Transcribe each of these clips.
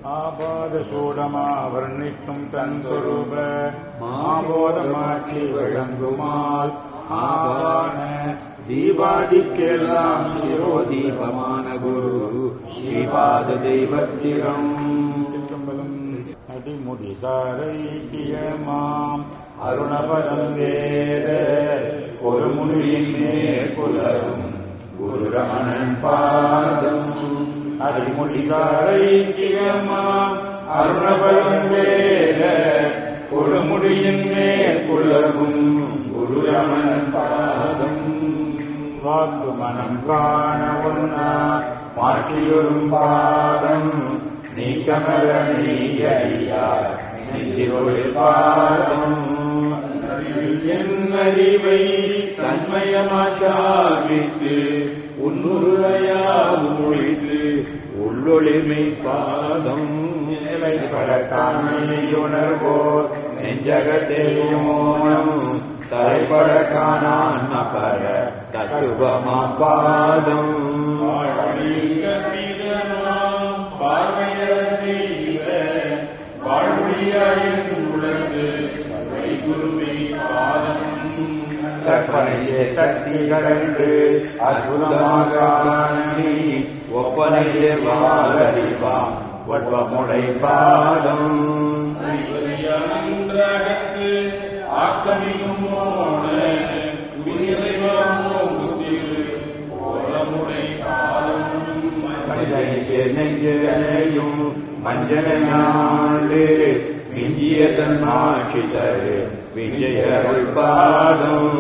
ஆபாதசூடமா வர்ணிக்கும் தன் சொரூப மாபோதமாற்றி விளங்குமால் ஆபான தீபாதிக்கெல்லாம் சிரோதீபமான குரு ஸ்ரீபாத தெய்வத்திரம் திருச்சம்பலம் அடிமுடி சாரைக்கியமாம் அருணபதம் வேத ஒரு முனியின் மேற்குலரும் குரு ரமணன் பாதம் அடிமுடி சாரைக்கியமாம் அருணபதம் வேத ஒரு முடியின் மேற்குலரும் குரு ரமணன் பாதம் வாக்கு மனம் காண ஒன்னா மாற்றியொரும் பாதம் நீக்கமர நீயடியார் நெஞ்சிலொரு பாதம் என் அறிவை தன்மயமாச்சாவித்து உன்னுருளையால் மொழித்து உள்ளொளிமை பாதம் நிலை பழக்காமையுணர்வோர் நெஞ்சகத்தேயோனம் தலைப்பட காணான் அபர தத்துவமா பாதம் கற்பனை சக்தி கடந்து அற்புதமாக ஆனி ஒப்பனை சேர்வாரடிவாம் ஒட்பமுடை பாதம் மனிதனை சேர் நெஞ்சனையும் மஞ்சனாண்டு விஞ்சிய தன்னாட்சி தரு விஜயருள் பாதம்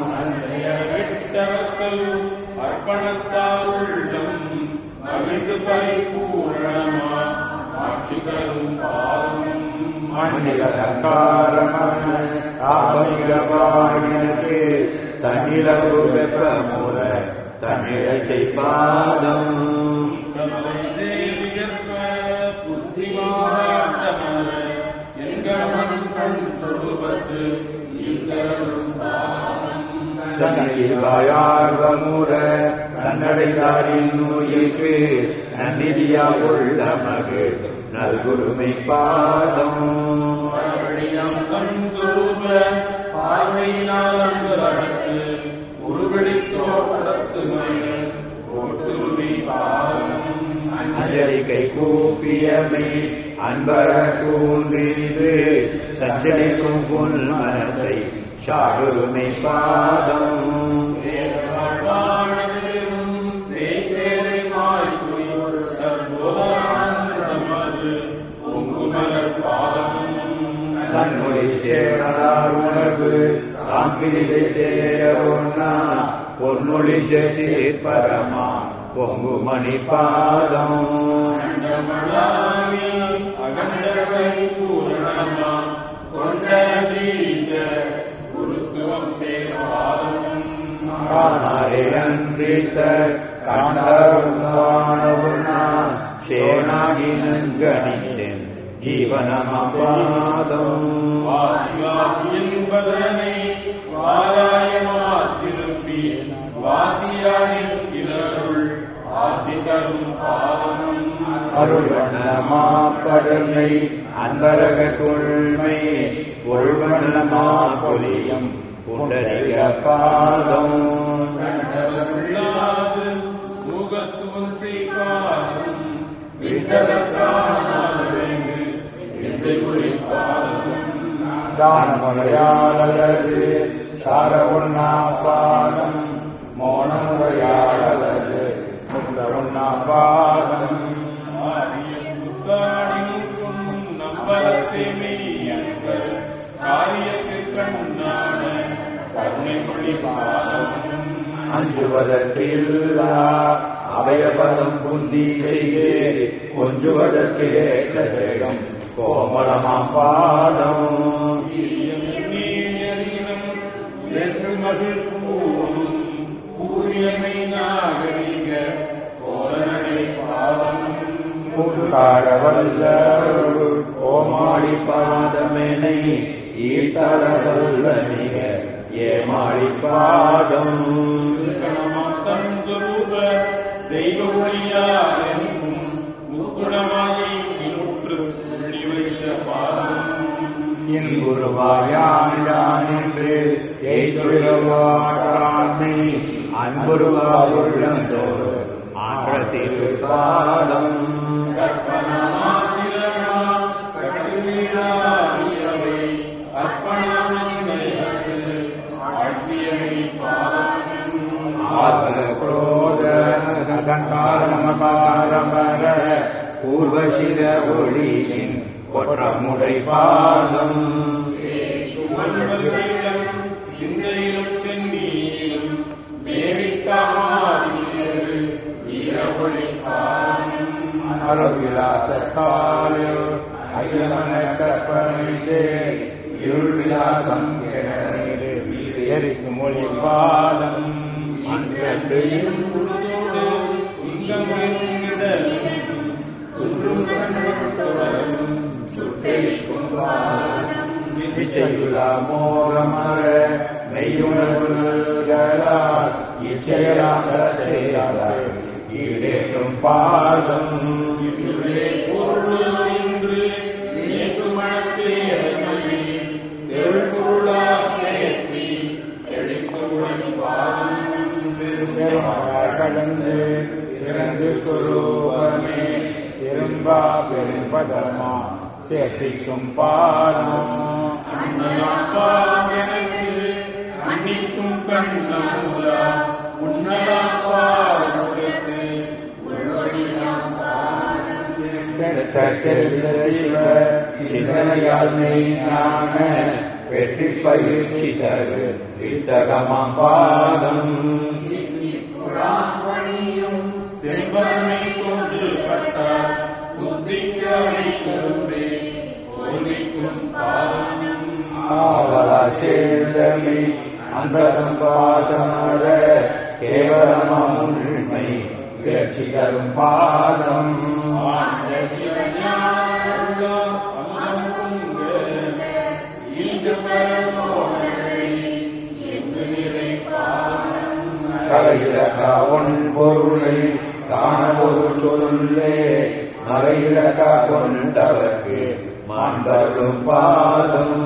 அர்ப்பணத்தாருள்ளம் மகிழ்ந்து பரிபூரணமா ஆட்சி தரும் பாதம் மண்ணிலங்காரமன ஆபமிக பாடினக்கு தன்னிலவு வெப்பமுற தமிழை பாதம் கமலை சேவியற்ப புத்தி மாறாட்டமர எங்கமன் கண் சொருபத்து ஈங்கரும் பாதம் சன்னிவாயார்வமுற கண்ணடைதாரின் நோய்க்கு நன்னிதியா உள்ள மகு நல்குருமை பாதம் மறுபடியும் கண் சொருப பார்வையினால் அன்பரத்து உருவெளித்தோ படத்துமையில் ஓட்டுருவி பாதம் அஞ்சலிகை கூப்பியமை அன்பர தூன்றின்று சஞ்சலிக்கும் புல் மனத்தை சாடுமை பாதம் தன்னுடைய சேரலார் உணர்வு தாம் பிரிதை தேரொன்னா பொன்னொழி சசி பரமா பொங்கு மணி பாதம் காணாரே அன்றித்த காண்டாருமானவுனா சேனாகி நன்கணித்தேன் ஜீவனமா பாதம் என்பதனை வாராயமாத்திருப்பி வாசியானில் இதருள் ஆசி தரும் பாதம் அருள்வண்ணமா படலை அன்பரக தொழ்மை பொருள்வண்ணமா பொலியம் புண்டரிக பாதம் கண்டதமில்லாது முகத்துவம் செய்வாரும் விட்டதற்கானது எந்தை ஒளிப்பாதம் தானமுறையாளது சாரவுண்ணா பாதம் மோனமுறையாளது முத்தருண்ணா பாதம் ஆரியம் புத்தாடினுக்கும் நம்பலத்தை மெய்யன்ப காரியத்தில் கண்ணான கருணை ஒளிப்பாதம் அஞ்சுவதற்கு இல்லா அபயபதம் புந்தி செய்து கொஞ்சுவதற்கு ஏற்ற சேகம் கோமளமாம் பாதம் சேர்ந்து மகிழ் கூறும் கூறியமை நாகரிக கோலநடை பாதம் புதுகாரவல்ல ஓமாளி பாதமெனை ஈத்தளவல்ல மிக ஏமாளி பாதம் கணமத்தன் சொரூப தெய்வ ஒளியாகும் முக்குணமாய் இன்புருவாயான் யான் என்று எய்துருவாராண்மை அன்புருவா உள்ளந்தோறு ஆன்ற திருப்பாதம் ஆத்ம குரோத அகங்காரமகாரமர பூர்வசிர ஒளியின் கொற்றமுடை பாதம் சிந்தையிலும் சென்னியிலும் மேரித்தாமாதியரு வீரபொழி அருவிலாசத்தாலு அகிலமன கற்பனை செய் இருள் விலாசம் எரிக்கு மொழி பாதம் அன்றென்றையும் இச்சையுலா மோகமர மெய்யுணர்வுகளால் இச்சையலாக செய்யாத ஈடேற்றும் பாதம் கடந்து இறந்து சுரூபமே திரும்பா பெரும்பதமா சேர்ப்பிக்கும் பாதம் மன்னிக்கும் கண்ணமுதா உன்னதா பாவத்துக்கு தெரிந்த சிவ சிந்தனையால் ஞான வெற்றி பயிற்சி தரு வித்தகமாம் பாதம் புறாமணியும் செல்வனை கொண்டு பட்டார் புத்திக்கரை கரும்பே ஓர்விக்கும் பாதம் ஆவலா சேர்ந்தமை அன்பதம் பாசமர கேவலமாம் உண்மை வெற்றி தரும் பாதம் கலையிலக்கா ஒன் பொருளை காண ஒரு சொல்லே மலையிலக்கா கொண்டவர்க்கு மாண்டரும் பாதம்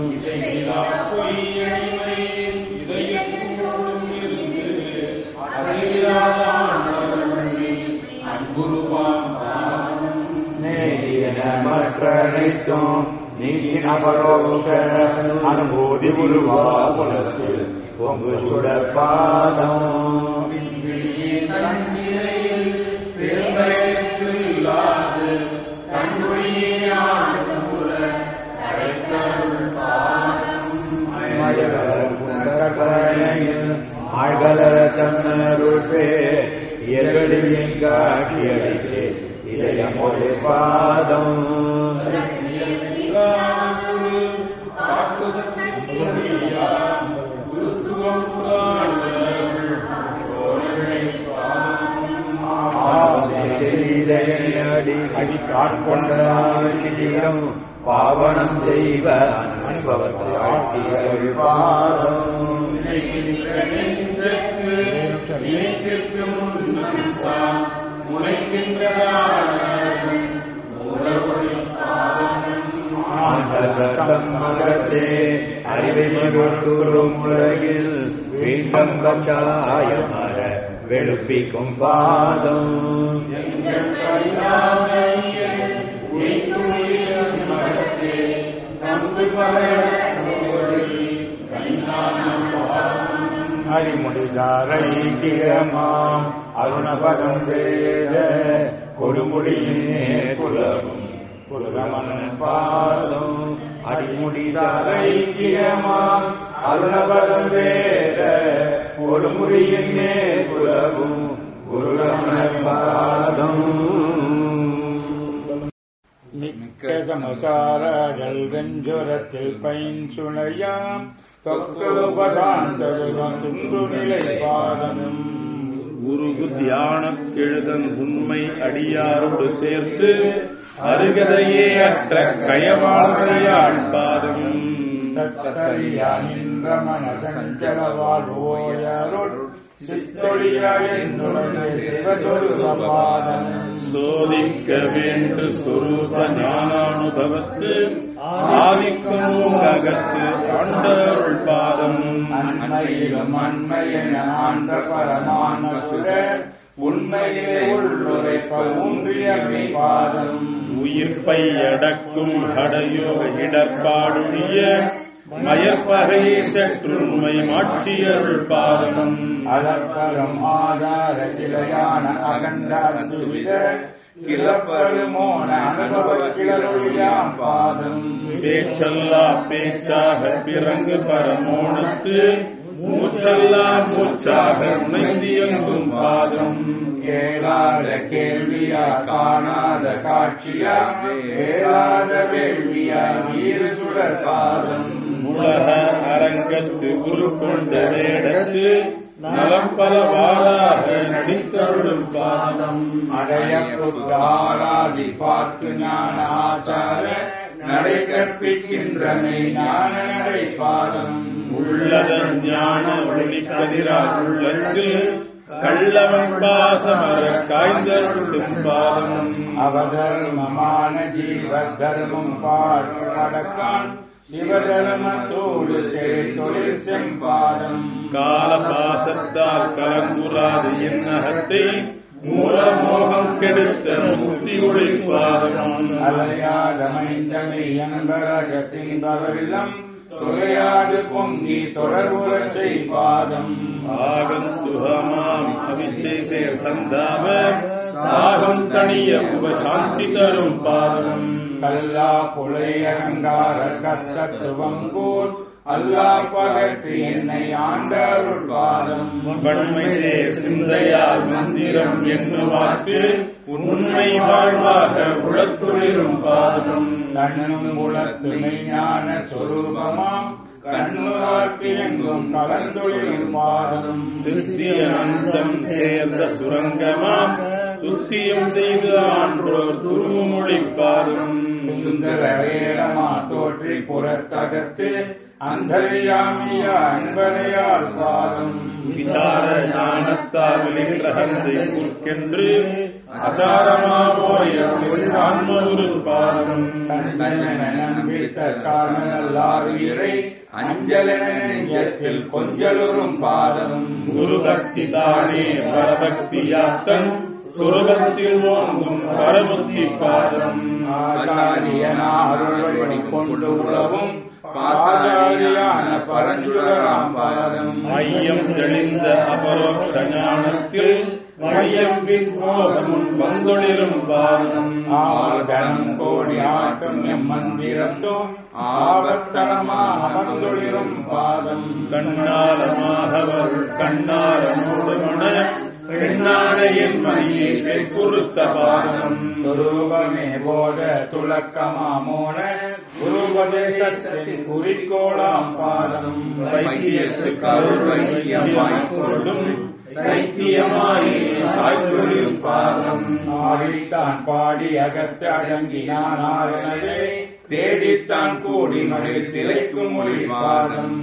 நேசியன மற்ற அனைத்தும் நீசின பரோஷ அனுபூதி உருவா புலத்தில் பொங்கு சுட பாதம் ஆழ்கலர தன்னருள்பே இரடியின் காட்சியளித்தே இதயமொழி பாதம் அடி அடி காட்கொண்ட சீரம் பாவனம் செய்வ அனுபவத்தை ஆட்டியல் பாதம் மகத்தே அறிவை மருத்துவம் உலகில் வீண்டம் கச்சாயமர வெளுப்பிக்கும் பாதம் அடிமுடிதாரைக்கியமாம் அருணபதம் வேத கொடுமுடியே குலவும் குலரமன் பாதம் அடிமுடிதாரைக்கியமாம் அருணபதம் வேத கொடுமுடியின் குலவும் குருரமண பாதம் மிக்க சமசாரடல் வெஞ்சுரத்தில் பைன் சுளையாம் தொக்கோபசாந்தருவம் துன்று நிலை பாதம் உருகு தியான கெழுதன் உண்மை அடியாரோடு சேர்த்து அருகதையே அற்ற கயவாழ்கையாள் பாதம் தத்தரியானின் சென்றமன சஞ்சல வாழ்வோயருள் சித்தொழியாய் என்னுடைய சிவசொருபாதம் சோதிக்க வேண்டு சொரூப ஞானானுபவத்து ஆதிக்கும் அகத்து ஆண்டருள் பாதம் அண்மையிலும் அண்மையென ஆண்ட பரமான சுரர் உண்மையிலே உள்ளுரைப்ப ஊன்றிய பாதம் உயிர்ப்பை அடக்கும் ஹடயோக இடர்பாடுழிய மயற்பகையை சற்றுண்மை மாட்சியருள் பாதம் அளப்பரும் ஆதார சிலையான அகண்ட அத்துவித கிளப்பருமோன அனுபவ கிளருளியாம் பாதம் பேச்சல்லா பேச்சாக பிறங்கு பரமோனுக்கு மூச்சல்லா மூச்சாக உணைந்தியங்கும் பாதம் கேளாத கேள்வியா காணாத காட்சியா வேளாத வேள்வியா வீர சுடர் பாதம் உலக அரங்கத்து உருக்கொண்ட வேடத்து நலம் பல வாராக நடித்தருளும் பாதம் அடைய ஆராதி பார்க்கு ஞான ஆசார நடை கற்பிக்கின்ற ஞான நடை பாதம் உள்ளதன் ஞான ஒளி கதிரா உள்ளத்தில் கள்ளவன் பாசமர காய்ந்தருள் செம்பாதம் அவதர்மமான ஜீவ தர்மம் பாடக்கான் சிவதர்மத்தோடு செழி தொழில் செம்பாதம் கால பாசத்தால் கலங்குறாது என்னகத்தை மூலமோகம் கெடுத்த முக்தி ஒளிப்பாதம் அலையாதமைந்தமை என்பரகத்தின் பவரிலம் தொலையாது பொங்கி தொடர்புறச் செய்பாதம் ஆகந்துகமாம் அவிச்சை சேர் சந்தாம தாகம் தணிய உபசாந்தி தரும் பாதம் கல்லா புலை அலங்கார கர்த்தத்துவம் கூர் அல்லா பகற்றி என்னை ஆண்டருள் பாதம் வன்மை சேர் சிந்தையால் மந்திரம் எண்ணுவாக்கு உண்மை வாழ்வாக உளத்துளிரும் பாதம் கண்ணும் உளத்து மெய்ஞான சொரூபமாம் கண்ணுரார்க்கு எங்கும் கலந்தொழில் பாதம் சித்திய அந்தம் சேர்ந்த சுரங்கமாம் துத்தியம் செய்து ஆன்றோர் துருமொழி பாதம் சுந்தர வேடமா தோற்றி புறத்தகத்து அந்தர்யாமியா அன்பனையால் பாதம் விசார ஞானத்தால் விளைகிரகந்தை குற்கென்று அசாரமா போய ஆன்மகுரு பாதம் தன்னென நம்பித்த சாணல்லாருயிரை அஞ்சலென நெஞ்சத்தில் கொஞ்சலுறும் பாதம் குரு பக்தி தானே பரபக்தியாத்தன் சுரபத்தில் ஓங்கும் பரமுக்தி பாதம் ஆசாரியனாருள்வழி கொண்டு உழவும் ஆச்சாரியான பரஞ்சுடராம் பாதம் மையம் தெளிந்த அபரோக்ஷ ஞானத்தில் மையம் பின்போகமுன் வந்தொழிரும் பாதம் ஆதனம் கோடி ஆட்டம் எம் மந்திரத்தும் ஆபத்தனமா அமர்ந்தொழிரும் பாதம் கண்ணாலமாகவர் கண்ணால மூடுமண பெண்ணான என் மணியை குறுத்த பாதம் குருபமே போத துலக்கமா மோன குருபதேசத்தின் குறிக்கோளாம் பாதம் வைத்தியத்துக்கு அருள் வைத்தியமாய் கொள்ளும் தைத்தியமாய் சாய்கொழியும் பாதம் ஆடித்தான் பாடி அகத்து அடங்கினான் ஆரணரே தேடித்தான் கூடி மகிழ் திளைக்கும் மொழி பாதம்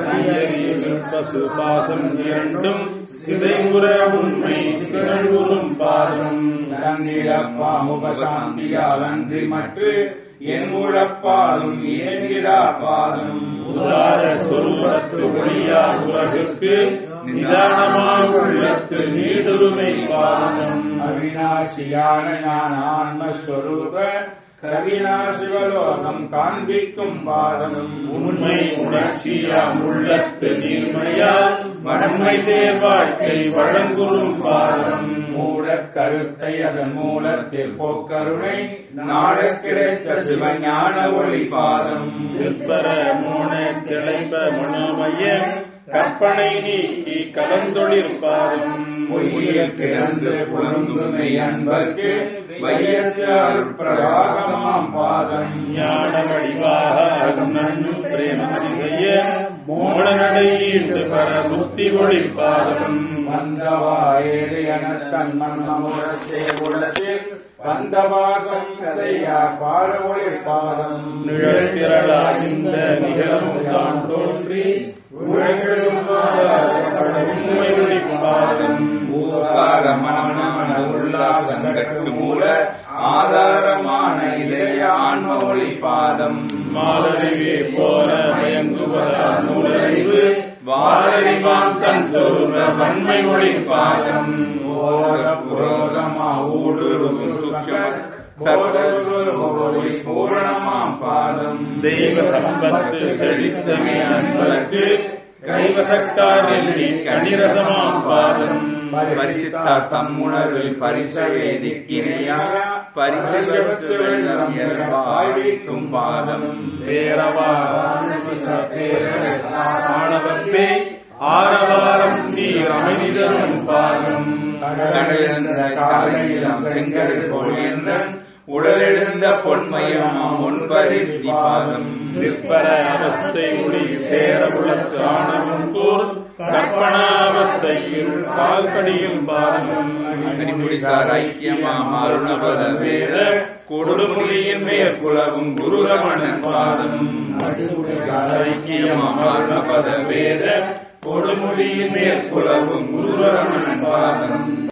பசுபாசம் இரண்டும் சிதைமுற உண்மை திகழ்வுறும் பாதம் தன்னிழப்பா முகசாந்தியால் அன்றி மற்று என் உழப்பாலும் இயங்கிடா பாதம் உதார சொரூபத்து ஒளியா உலகுக்கு நிதானமாக உள்ளத்து நீடுருமை பாதம் அவிநாசியான ஞான ஆன்மஸ்வரூப கவினா சிவலோகம் காண்பிக்கும் பாதம் உண்மை உணர்ச்சியாம் உள்ளத்து நீர்மையால் வன்மை சேர் வாழ்க்கை வழங்குறும் பாதம் மூடக் கருத்தை அதன் மூலத்தில் போக்கருணை நாடக் கிடைத்த சிவஞான ஒளி பாதம் சிற்பர மோன திளைப்ப மனோமய கற்பனை நீக்கி கலந்தொழிற் பாதம் பொய்யில் கிடந்து புலங்குமை அன்பர்க்கு வையத்து அருட்பிரகாசமாம் பாதம் ஞான வடிவாக நன்னும் பிரேமதி செய்ய மோன நடையீண்டு பர புத்தி ஒளி பாதம் வந்தவா ஏது என தன் மன்மமுடத்தே உள்ளத்தில் கந்தவாசம் கதையா பாரவொளி பாதம் நிழற்திரளா இந்த நிகழமும் தான் தோன்றி உழங்கெடும் உண்மை ஒளிப்பாதம் ஊகாரமான உல்லாசங்கட்கு மூல ஆதாரமான இதய ஆன்ம ஒளி பாதம் மாலறிவே போல மயங்குவதா நூலறிவு வாழறிவான் தன் சொருப வன்மை ஒளிப்பாதம் ஓத புரோதமா ஊடுருவு சுக்ஷம சர்வஸ்வரூபொளி பூரணமாம் பாதம் தெய்வ சம்பத்து செழித்தமே அன்பர்க்கு கைவசக்கார் நெல்லி கணிரசமாம் பாதம் பரிசித்தார் தம்முணர்வில் பரிசவேதிக்கினையா பரிசத்து வெள்ளம் என வாழ்விக்கும் பாதம் பேரவா ஆணவப்பே ஆரவாரம் தீர் அமைதி தரும் பாதம் கடலிருந்த காலையிலம் செங்கல் பொழியன்றன் உடலெழுந்த பொன்மயம் முன்பரித்தி பாதம் சிற்பர அவஸ்தை ஒளி சேர உலக்கு ஆணவம் கூர் கற்பனா அவஸ்தை இருள் பால்கடியும் பாதம் அடிமுடிசார் ஐக்கியமாம் அருணபத வேத கொடுமுடியின் மேற்குலவும் குருரமணன் பாதம் ஐக்கியமாம் அருணபத வேத கொடுமுடியின் மேற்குலவும் குருரமணன் பாதம்